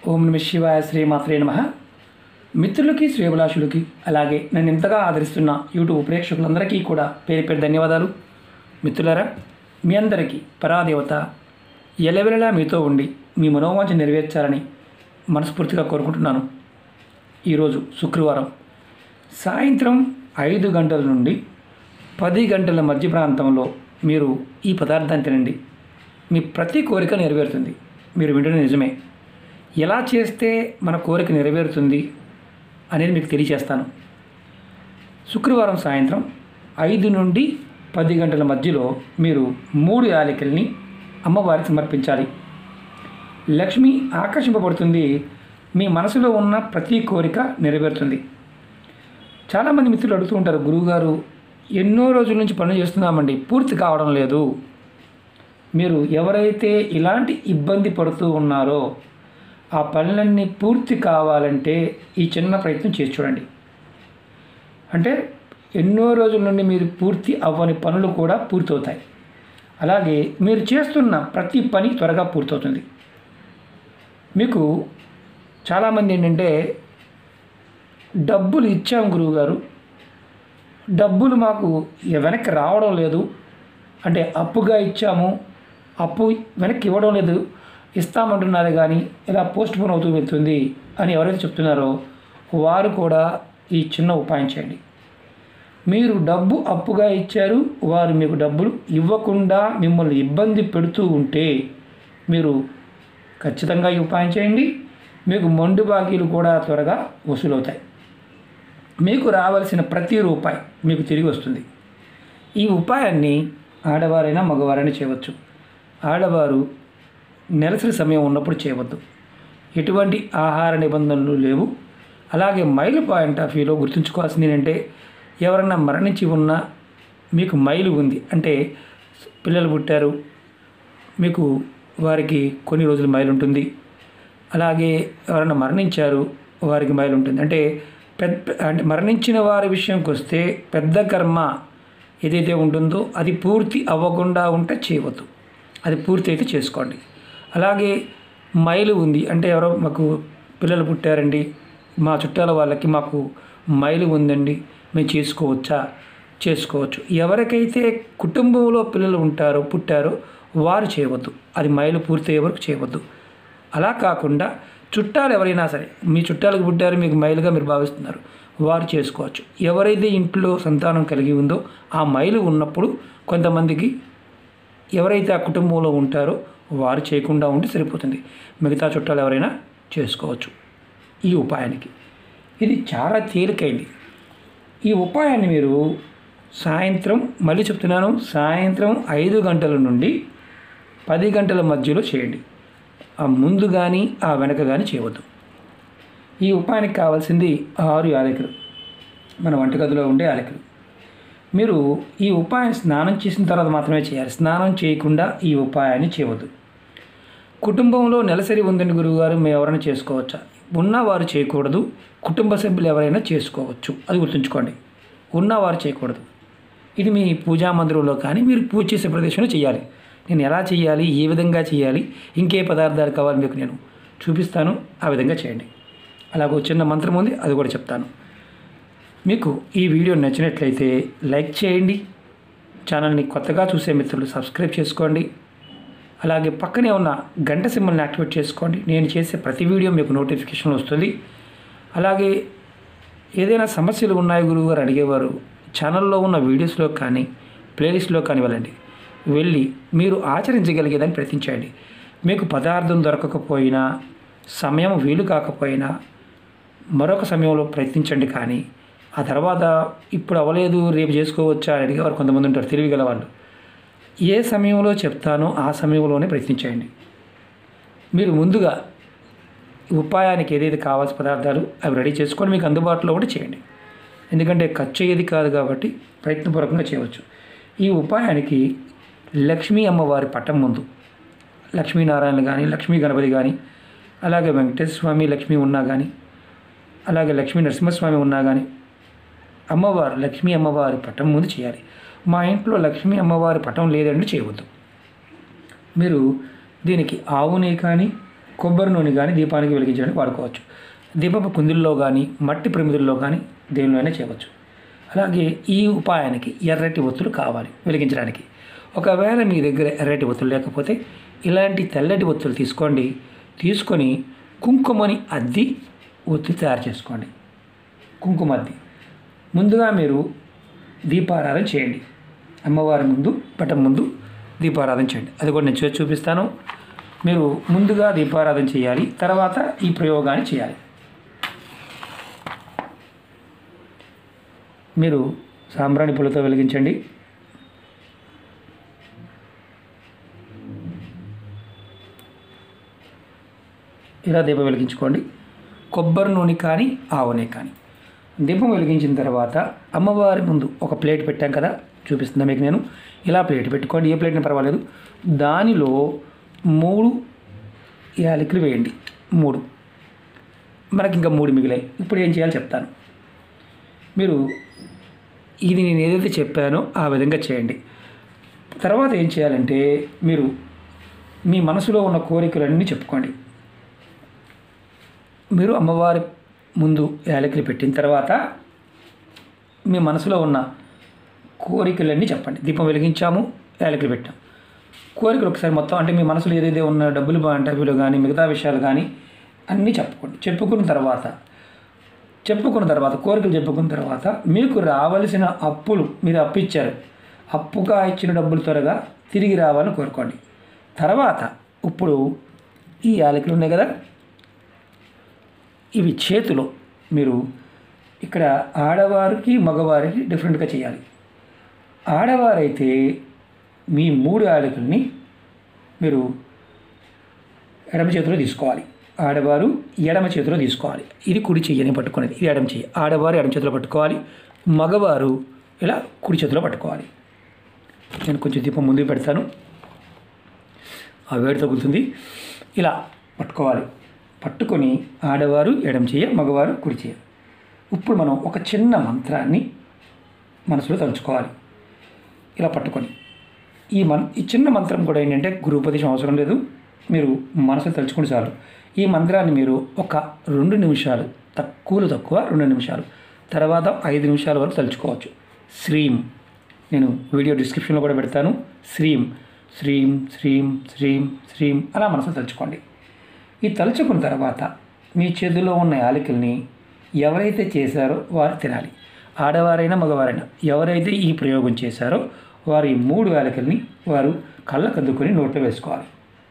ఓం నమ శివాయ శ్రీమాత్రే నమ మిత్రులకి శ్రేభిలాషులకి అలాగే నన్ను ఇంతగా ఆదరిస్తున్న యూట్యూబ్ ప్రేక్షకులందరికీ కూడా పేరు పేరు ధన్యవాదాలు మిత్రులారా మీ అందరికీ పరాదేవత ఎలవెలలా మీతో ఉండి మీ మనోవాంఛ నెరవేర్చాలని మనస్ఫూర్తిగా కోరుకుంటున్నాను ఈరోజు శుక్రవారం సాయంత్రం ఐదు గంటల నుండి పది గంటల మధ్య ప్రాంతంలో మీరు ఈ పదార్థాన్ని తినండి మీ ప్రతి కోరిక నెరవేరుతుంది మీరు వింటున్న నిజమే ఎలా చేస్తే మన కోరిక నెరవేరుతుంది అనేది మీకు తెలియచేస్తాను శుక్రవారం సాయంత్రం ఐదు నుండి పది గంటల మధ్యలో మీరు మూడు యాలకుల్ని అమ్మవారికి సమర్పించాలి లక్ష్మి ఆకర్షింపబడుతుంది మీ మనసులో ఉన్న ప్రతి కోరిక నెరవేరుతుంది చాలామంది మిత్రులు అడుగుతూ ఉంటారు గురువుగారు ఎన్నో రోజుల నుంచి పనులు చేస్తున్నామండి పూర్తి కావడం లేదు మీరు ఎవరైతే ఇలాంటి ఇబ్బంది పడుతూ ఉన్నారో ఆ పనులన్నీ పూర్తి కావాలంటే ఈ చిన్న ప్రయత్నం చేసి చూడండి అంటే ఎన్నో రోజుల నుండి మీరు పూర్తి అవ్వని పనులు కూడా పూర్తవుతాయి అలాగే మీరు చేస్తున్న ప్రతి పని త్వరగా పూర్తవుతుంది మీకు చాలామంది ఏంటంటే డబ్బులు ఇచ్చాం గురువుగారు డబ్బులు మాకు వెనక్కి రావడం లేదు అంటే అప్పుగా ఇచ్చాము అప్పు వెనక్కి ఇవ్వడం లేదు ఇస్తామంటున్నారు కానీ ఇలా పోస్ట్ పోన్ అవుతూ వెళ్తుంది అని ఎవరైతే చెప్తున్నారో వారు కూడా ఈ చిన్న ఉపాయం చేయండి మీరు డబ్బు అప్పుగా ఇచ్చారు వారు మీకు డబ్బులు ఇవ్వకుండా మిమ్మల్ని ఇబ్బంది పెడుతూ ఉంటే మీరు ఖచ్చితంగా ఈ ఉపాయం చేయండి మీకు మొండు బాకీలు కూడా త్వరగా వసూలవుతాయి మీకు రావాల్సిన ప్రతి రూపాయి మీకు తిరిగి వస్తుంది ఈ ఉపాయాన్ని ఆడవారైనా మగవారైనా చేయవచ్చు ఆడవారు నెలసరి సమయం ఉన్నప్పుడు చేయవద్దు ఎటువంటి ఆహార నిబంధనలు లేవు అలాగే మైలు పాయింట్ ఆఫ్ వ్యూలో గుర్తుంచుకోవాల్సింది ఏంటంటే ఎవరైనా మరణించి ఉన్నా మీకు మైలు ఉంది అంటే పిల్లలు పుట్టారు మీకు వారికి కొన్ని రోజులు మైలు ఉంటుంది అలాగే ఎవరైనా మరణించారు వారికి మైలు ఉంటుంది అంటే పెద్ద అంటే మరణించిన వారి విషయంకి వస్తే పెద్ద కర్మ ఏదైతే ఉంటుందో అది పూర్తి అవ్వకుండా ఉంటే చేయవద్దు అది పూర్తి అయితే చేసుకోండి అలాగే మైలు ఉంది అంటే ఎవరో మాకు పిల్లలు పుట్టారండి మా చుట్టాల వాళ్ళకి మాకు మైలు ఉందండి మేము చేసుకోవచ్చా చేసుకోవచ్చు ఎవరికైతే కుటుంబంలో పిల్లలు ఉంటారో పుట్టారో వారు చేయవద్దు అది మైలు పూర్తయ్యే వరకు చేయవద్దు అలా కాకుండా చుట్టాలు ఎవరైనా సరే మీ చుట్టాలకు పుట్టారు మీకు మైలుగా మీరు భావిస్తున్నారు వారు చేసుకోవచ్చు ఎవరైతే ఇంట్లో సంతానం కలిగి ఉందో ఆ మైలు ఉన్నప్పుడు కొంతమందికి ఎవరైతే ఆ కుటుంబంలో ఉంటారో వారు చేయకుండా ఉంటే సరిపోతుంది మిగతా చుట్టాలు ఎవరైనా చేసుకోవచ్చు ఈ ఉపాయానికి ఇది చాలా తేలికైంది ఈ ఉపాయాన్ని మీరు సాయంత్రం మళ్ళీ చెప్తున్నాను సాయంత్రం ఐదు గంటల నుండి పది గంటల మధ్యలో చేయండి ఆ ముందు కానీ ఆ వెనక కానీ చేయవద్దు ఈ ఉపాయానికి కావాల్సింది ఆరు యాలకులు మన వంటగదిలో ఉండే యాలకులు మీరు ఈ ఉపాయం స్నానం చేసిన తర్వాత మాత్రమే చేయాలి స్నానం చేయకుండా ఈ ఉపాయాన్ని చేయవద్దు కుటుంబంలో నెలసరి ఉందని గురువుగారు మేము ఎవరైనా చేసుకోవచ్చా ఉన్నవారు చేయకూడదు కుటుంబ సభ్యులు ఎవరైనా చేసుకోవచ్చు అది గుర్తుంచుకోండి ఉన్నవారు చేయకూడదు ఇది మీ పూజా మందిరంలో కానీ మీరు పూజ చేసే ప్రదేశంలో చేయాలి నేను ఎలా చేయాలి ఏ విధంగా చేయాలి ఇంకే పదార్థాలు కావాలి మీకు నేను చూపిస్తాను ఆ విధంగా చేయండి అలాగో చిన్న మంత్రం ఉంది అది కూడా చెప్తాను మీకు ఈ వీడియో నచ్చినట్లయితే లైక్ చేయండి ఛానల్ని కొత్తగా చూసే మిత్రులు సబ్స్క్రైబ్ చేసుకోండి అలాగే పక్కనే ఉన్న గంట సింబల్ని యాక్టివేట్ చేసుకోండి నేను చేసే ప్రతి వీడియో మీకు నోటిఫికేషన్ వస్తుంది అలాగే ఏదైనా సమస్యలు ఉన్నాయి గురువు గారు అడిగేవారు ఛానల్లో ఉన్న వీడియోస్లో కానీ ప్లేలిస్ట్లో కానీ వెళ్ళండి వెళ్ళి మీరు ఆచరించగలిగేదని ప్రయత్నించండి మీకు పదార్థం దొరకకపోయినా సమయం వీలు కాకపోయినా మరొక సమయంలో ప్రయత్నించండి కానీ ఆ తర్వాత ఇప్పుడు అవ్వలేదు రేపు చేసుకోవచ్చా అని అడిగేవారు కొంతమంది ఉంటారు తెలివి గల వాళ్ళు ఏ సమయంలో చెప్తానో ఆ సమయంలోనే ప్రయత్నించండి మీరు ముందుగా ఉపాయానికి ఏదైతే కావాల్సిన పదార్థాలు అవి రెడీ చేసుకొని మీకు అందుబాటులో కూడా చేయండి ఎందుకంటే ఖర్చు అయ్యేది కాదు కాబట్టి ప్రయత్నపూర్వకంగా చేయవచ్చు ఈ ఉపాయానికి లక్ష్మీ అమ్మవారి పట్టం ముందు లక్ష్మీనారాయణ కానీ లక్ష్మీ గణపతి కానీ అలాగే వెంకటేశ్వర స్వామి లక్ష్మీ ఉన్నా కానీ అలాగే లక్ష్మీ నరసింహస్వామి ఉన్నా కానీ అమ్మవారు లక్ష్మీ అమ్మవారి పటం ముందు చేయాలి మా ఇంట్లో లక్ష్మీ అమ్మవారి పటం లేదండి చేయవద్దు మీరు దీనికి ఆవు నెయ్యి కానీ కొబ్బరి నూనె కానీ దీపానికి వెలిగించడానికి వాడుకోవచ్చు దీపపు కుందుల్లో కానీ మట్టి ప్రమిదుల్లో కానీ దేనిలోనే చేయవచ్చు అలాగే ఈ ఉపాయానికి ఎర్రటి ఒత్తులు కావాలి వెలిగించడానికి ఒకవేళ మీ దగ్గర ఎర్రటి ఒత్తులు లేకపోతే ఇలాంటి తెల్లటి ఒత్తులు తీసుకోండి తీసుకొని కుంకుమని అద్ది ఒత్తి తయారు చేసుకోండి కుంకుమ అద్ది ముందుగా మీరు దీపారాధన చేయండి అమ్మవారి ముందు పటం ముందు దీపారాధన చేయండి అది కూడా నేను చేసి చూపిస్తాను మీరు ముందుగా దీపారాధన చేయాలి తర్వాత ఈ ప్రయోగాన్ని చేయాలి మీరు సాంబ్రాణి పుల్లతో వెలిగించండి ఇలా దీపం వెలిగించుకోండి కొబ్బరి నూనె కానీ ఆవునే కానీ దీపం వెలిగించిన తర్వాత అమ్మవారి ముందు ఒక ప్లేట్ పెట్టాం కదా చూపిస్తుందా మీకు నేను ఇలా ప్లేట్ పెట్టుకోండి ఏ ప్లేట్ని పర్వాలేదు దానిలో మూడు యాలకులు వేయండి మూడు మనకి ఇంకా మూడు మిగిలాయి ఇప్పుడు ఏం చేయాలో చెప్తాను మీరు ఇది నేను ఏదైతే చెప్పానో ఆ విధంగా చేయండి తర్వాత ఏం చేయాలంటే మీరు మీ మనసులో ఉన్న కోరికలన్నీ చెప్పుకోండి మీరు అమ్మవారి ముందు యాలకులు పెట్టిన తర్వాత మీ మనసులో ఉన్న కోరికలన్నీ చెప్పండి దీపం వెలిగించాము యాలకులు పెట్టాం కోరికలు ఒకసారి మొత్తం అంటే మీ మనసులో ఏదైతే ఉన్న డబ్బులు బాగుంటాయో కానీ మిగతా విషయాలు కానీ అన్నీ చెప్పుకోండి చెప్పుకున్న తర్వాత చెప్పుకున్న తర్వాత కోరికలు చెప్పుకున్న తర్వాత మీకు రావలసిన అప్పులు మీరు అప్పు ఇచ్చారు అప్పుగా ఇచ్చిన డబ్బులు త్వరగా తిరిగి రావాలని కోరుకోండి తర్వాత ఇప్పుడు ఈ యాలకులు ఉన్నాయి కదా ఇవి చేతిలో మీరు ఇక్కడ ఆడవారికి మగవారికి డిఫరెంట్గా చేయాలి ఆడవారైతే మీ మూడు యాలకుల్ని మీరు ఎడమ చేతిలో తీసుకోవాలి ఆడవారు ఎడమ చేతిలో తీసుకోవాలి ఇది కుడి చెయ్యని పట్టుకునేది ఇది ఎడమ చెయ్యి ఆడవారు ఎడమ చేతిలో పట్టుకోవాలి మగవారు ఇలా కుడి చేతిలో పట్టుకోవాలి నేను కొంచెం దీపం ముందుకు పెడతాను ఆ వేడి తగ్గుతుంది ఇలా పట్టుకోవాలి పట్టుకొని ఆడవారు ఎడమ చెయ్య మగవారు కుడి చెయ్య ఇప్పుడు మనం ఒక చిన్న మంత్రాన్ని మనసులో తలుచుకోవాలి ఇలా పట్టుకొని ఈ మన్ ఈ చిన్న మంత్రం కూడా ఏంటంటే గురుపదేశం అవసరం లేదు మీరు మనసులో తలుచుకుంటే చాలు ఈ మంత్రాన్ని మీరు ఒక రెండు నిమిషాలు తక్కువలో తక్కువ రెండు నిమిషాలు తర్వాత ఐదు నిమిషాల వరకు తలుచుకోవచ్చు శ్రీం నేను వీడియో డిస్క్రిప్షన్లో కూడా పెడతాను శ్రీం శ్రీం శ్రీం శ్రీం శ్రీం అలా మనసులో తలుచుకోండి ఈ తలుచుకున్న తర్వాత మీ చేతిలో ఉన్న యాలకుల్ని ఎవరైతే చేశారో వారు తినాలి ఆడవారైనా మగవారైనా ఎవరైతే ఈ ప్రయోగం చేశారో వారు ఈ మూడు యాలకుల్ని వారు కళ్ళకద్దుకొని నోట్లో వేసుకోవాలి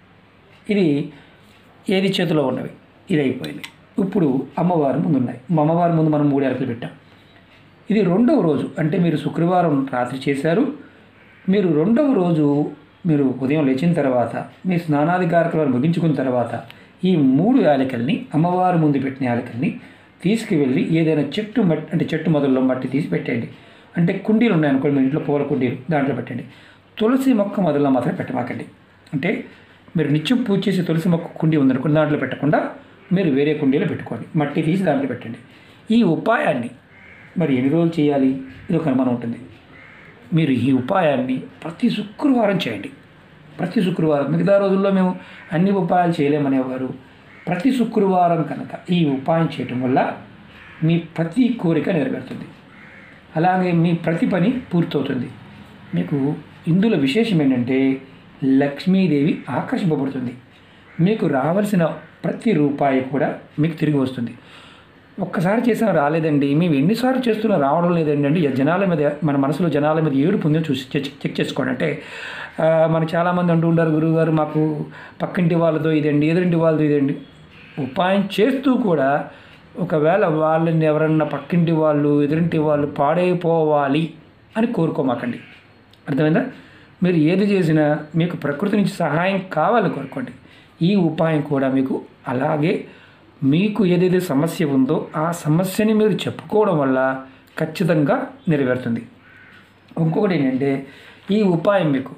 ఇది ఏది చేతిలో ఉన్నవి ఇది అయిపోయింది ఇప్పుడు అమ్మవారి ముందు ఉన్నాయి మా అమ్మవారి ముందు మనం మూడు యాలకులు పెట్టాం ఇది రెండవ రోజు అంటే మీరు శుక్రవారం రాత్రి చేశారు మీరు రెండవ రోజు మీరు ఉదయం లేచిన తర్వాత మీ స్నానాది కార్యక్రమాలు ముగించుకున్న తర్వాత ఈ మూడు యాలకల్ని అమ్మవారి ముందు పెట్టిన యాలకల్ని తీసుకువెళ్ళి ఏదైనా చెట్టు మట్టి అంటే చెట్టు మొదల్లో మట్టి తీసి పెట్టండి అంటే కుండీలు ఉన్నాయనుకోండి మీ ఇంట్లో పూల కుండీలు దాంట్లో పెట్టండి తులసి మొక్క మొదల్లో మాత్రం పెట్టమాకండి అంటే మీరు నిత్యం పూజ చేసే తులసి మొక్క కుండీ ఉందనుకోండి దాంట్లో పెట్టకుండా మీరు వేరే కుండీలో పెట్టుకోండి మట్టి తీసి దాంట్లో పెట్టండి ఈ ఉపాయాన్ని మరి ఎన్ని రోజులు చేయాలి ఇది ఒక అనుమానం ఉంటుంది మీరు ఈ ఉపాయాన్ని ప్రతి శుక్రవారం చేయండి ప్రతి శుక్రవారం మిగతా రోజుల్లో మేము అన్ని ఉపాయాలు చేయలేమనేవారు ప్రతి శుక్రవారం కనుక ఈ ఉపాయం చేయటం వల్ల మీ ప్రతి కోరిక నెరవేరుతుంది అలాగే మీ ప్రతి పని పూర్తవుతుంది మీకు ఇందులో విశేషం ఏంటంటే లక్ష్మీదేవి ఆకర్షింపబడుతుంది మీకు రావాల్సిన ప్రతి రూపాయి కూడా మీకు తిరిగి వస్తుంది ఒక్కసారి చేసినా రాలేదండి మేము ఎన్నిసార్లు చేస్తున్నా రావడం లేదండి అంటే జనాల మీద మన మనసులో జనాల మీద ఏడుపు ఉందని చూసి చెక్ చెక్ చేసుకోండి అంటే ఆ, మనకు చాలామంది అంటూ ఉంటారు గురువుగారు మాకు పక్కింటి వాళ్ళతో ఇదండి ఎదురింటి వాళ్ళతో ఇదండి ఉపాయం చేస్తూ కూడా ఒకవేళ వాళ్ళని ఎవరన్నా పక్కింటి వాళ్ళు ఎదురింటి వాళ్ళు పాడైపోవాలి అని కోరుకోమాకండి అర్థమైందా మీరు ఏది చేసినా మీకు ప్రకృతి నుంచి సహాయం కావాలని కోరుకోండి ఈ ఉపాయం కూడా మీకు అలాగే మీకు ఏదైతే సమస్య ఉందో ఆ సమస్యని మీరు చెప్పుకోవడం వల్ల ఖచ్చితంగా నెరవేరుతుంది ఇంకొకటి ఏంటంటే ఈ ఉపాయం మీకు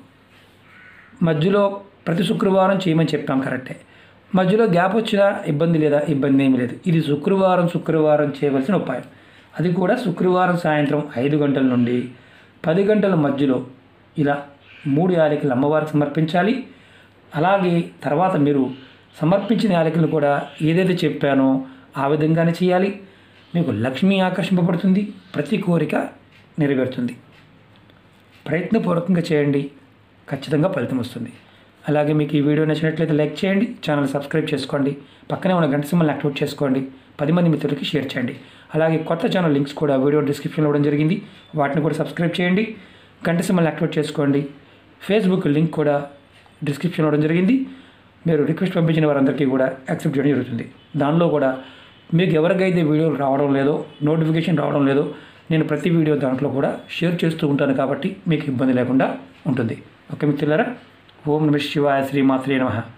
మధ్యలో ప్రతి శుక్రవారం చేయమని చెప్పాం కరెక్టే మధ్యలో గ్యాప్ వచ్చినా ఇబ్బంది లేదా ఇబ్బంది ఏమీ లేదు ఇది శుక్రవారం శుక్రవారం చేయవలసిన ఉపాయం అది కూడా శుక్రవారం సాయంత్రం ఐదు గంటల నుండి పది గంటల మధ్యలో ఇలా మూడు యాలకులు అమ్మవారికి సమర్పించాలి అలాగే తర్వాత మీరు సమర్పించిన యాలకులు కూడా ఏదైతే చెప్పానో ఆ విధంగానే చేయాలి మీకు లక్ష్మి ఆకర్షింపబడుతుంది ప్రతి కోరిక నెరవేరుతుంది ప్రయత్నపూర్వకంగా చేయండి ఖచ్చితంగా ఫలితం వస్తుంది అలాగే మీకు ఈ వీడియో నచ్చినట్లయితే లైక్ చేయండి ఛానల్ సబ్స్క్రైబ్ చేసుకోండి పక్కనే ఉన్న గంట సింబల్ని యాక్టివేట్ చేసుకోండి పది మంది మిత్రులకి షేర్ చేయండి అలాగే కొత్త ఛానల్ లింక్స్ కూడా వీడియో డిస్క్రిప్షన్లో ఇవ్వడం జరిగింది వాటిని కూడా సబ్స్క్రైబ్ చేయండి గంట సింబల్ని యాక్టివేట్ చేసుకోండి ఫేస్బుక్ లింక్ కూడా డిస్క్రిప్షన్లో ఇవ్వడం జరిగింది మీరు రిక్వెస్ట్ పంపించిన వారందరికీ కూడా యాక్సెప్ట్ చేయడం జరుగుతుంది దానిలో కూడా మీకు ఎవరికైతే వీడియోలు రావడం లేదో నోటిఫికేషన్ రావడం లేదో నేను ప్రతి వీడియో దాంట్లో కూడా షేర్ చేస్తూ ఉంటాను కాబట్టి మీకు ఇబ్బంది లేకుండా ఉంటుంది ఓకే మిత్రులారా ఓం నమ శివాయ శ్రీమాత్రే నమః